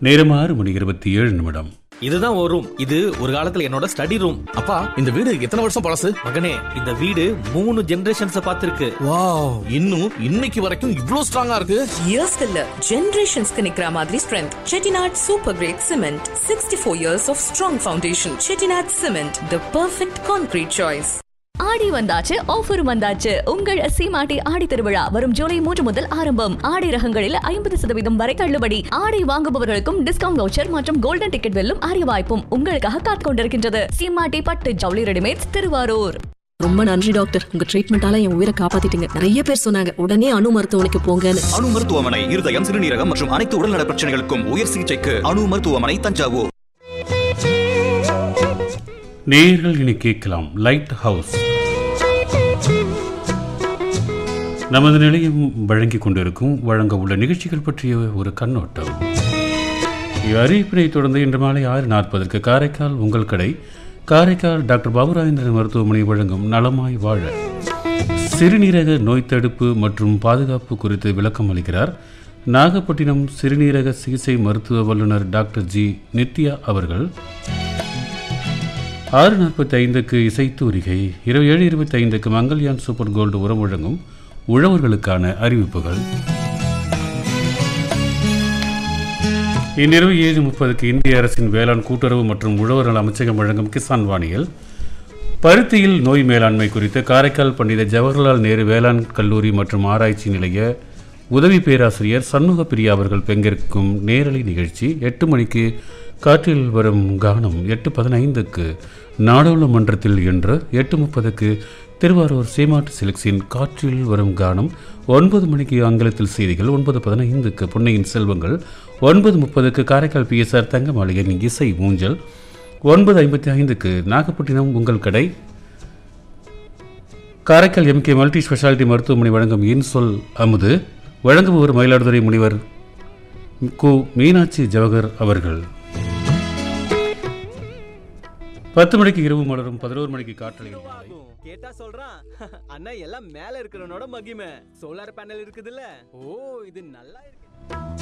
நேரம் ஆறு மணி இருபத்தி ஏழு நிமிடம் இதுதான் ஒரு ரூம் இது ஒரு காலத்துல என்னோட ஸ்டடி ரூம் அப்பா இந்த வீடு எத்தனை வருஷம் பழசு மகனே இந்த வீடு மூணு ஜெனரேஷன்ஸ் பார்த்திருக்கு வாவ் இன்னும் இன்னைக்கு வரைக்கும் இவ்ளோ ஸ்ட்ராங்கா இருக்கு இயர்ஸ்க்கு இல்ல ஜெனரேஷன்ஸ்க்கு நிக்கிற மாதிரி strength Chettinad super grade cement sixty four years of strong foundation Chettinad cement the perfect concrete choice Aadi வந்தாச்சு ஆஃபரும் வந்தாச்சு உங்கள் சீமாட்டி ஆடி திருவிழா வரும் ஜூலை மூன்று முதல் ஆரம்பம் ஆடை ரகங்களில் ஐம்பது சதவீதம் வரை தள்ளுபடி ஆடை வாங்குபவர்களுக்கும் டிஸ்கவுண்ட் வவுச்சர் மற்றும் கோல்டன் டிக்கெட் வெல்லும் அரிய வாய்ப்பும் உங்களுக்காக காத்துக் கொண்டிருக்கின்றது சீமாட்டி பட்டு ஜவுளி ரெடிமேட்ஸ் திருவாரூர் ரொம்ப நன்றி டாக்டர் உங்க ட்ரீட்மெண்டால என் உயிரை காப்பாத்திட்டீங்க நிறைய பேர் சொன்னாங்க உடனே அணு மருத்துவமனைக்கு போங்கன்னு அணு மருத்துவமனை இருதயம் சிறுநீரகம் மற்றும் அனைத்து உடல்நல பிரச்சனைகளுக்கும் உயர் சிகிச்சைக்கு அணு மருத்துவமனை தஞ்சாவூர் நேயர்கள் இனி கேட்கலாம் லைட் ஹவுஸ் நமது நிலையம் வழங்கிக் கொண்டிருக்கும் வழங்க உள்ள நிகழ்ச்சிகள் பற்றிய ஒரு கண்ணோட்டம் அறிவிப்பினை தொடர்ந்து இன்று மாலை ஆறு நாற்பதற்கு காரைக்கால் உங்கள் கடை காரைக்கால் டாக்டர் பாபுராஜேந்திரன் மருத்துவமனை வழங்கும் நலமாய் வாழ சிறுநீரக நோய் தடுப்பு மற்றும் பாதுகாப்பு குறித்து விளக்கம் அளிக்கிறார் நாகப்பட்டினம் சிறுநீரக சிகிச்சை மருத்துவ வல்லுநர் டாக்டர் ஜி நித்யா அவர்கள் ஆறு நாற்பத்தி ஐந்துக்கு இசைத்தூரிகை இரவு ஏழு இருபத்தி ஐந்துக்கு மங்கல்யான் சூப்பர் கோல்டு உரம் வழங்கும் உழவர்களுக்கான அறிவிப்புகள் இன்றிரவு ஏழு முப்பதுக்கு இந்திய அரசின் வேளாண் கூட்டுறவு மற்றும் உழவர் நல அமைச்சகம் வழங்கும் கிசான் வாணியில் பருத்தியில் நோய் மேலாண்மை குறித்து காரைக்கால் பண்டித ஜவஹர்லால் நேரு வேளாண் கல்லூரி மற்றும் ஆராய்ச்சி நிலைய உதவி பேராசிரியர் சண்முக பிரியா அவர்கள் பங்கேற்கும் நேரலை நிகழ்ச்சி எட்டு மணிக்கு காற்றில் வரும் கானம் எட்டு பதினைந்துக்கு நாடாளுமன்றத்தில் என்று எட்டு முப்பதுக்கு திருவாரூர் சீமாட்டு சிலக்ஸின் காற்றில் வரும் கானம் ஒன்பது மணிக்கு ஆங்கிலத்தில் செய்திகள் ஒன்பது பதினைந்துக்கு பொன்னையின் செல்வங்கள் ஒன்பது முப்பதுக்கு காரைக்கால் பிஎஸ்ஆர் தங்க மாளிகையின் இசை ஊஞ்சல் ஒன்பது ஐம்பத்தி ஐந்துக்கு நாகப்பட்டினம் உங்கள் கடை காரைக்கால் எம்கே மல்டி ஸ்பெஷாலிட்டி மருத்துவமனை வழங்கும் இன்சொல் அமுது வழங்குபவர் மயிலாடுதுறை முனிவர் கு மீனாட்சி ஜவஹர் அவர்கள் பத்து மணிக்கு இரவு மலரும் பதினோரு மணிக்கு காற்றலையில் மாலை. கேட்டா சொல்றான் அண்ணா எல்லாம் மேல இருக்கிறவனோட மகிமை சோலார் பேனல் இருக்குதுல்ல ஓ இது நல்லா இருக்கு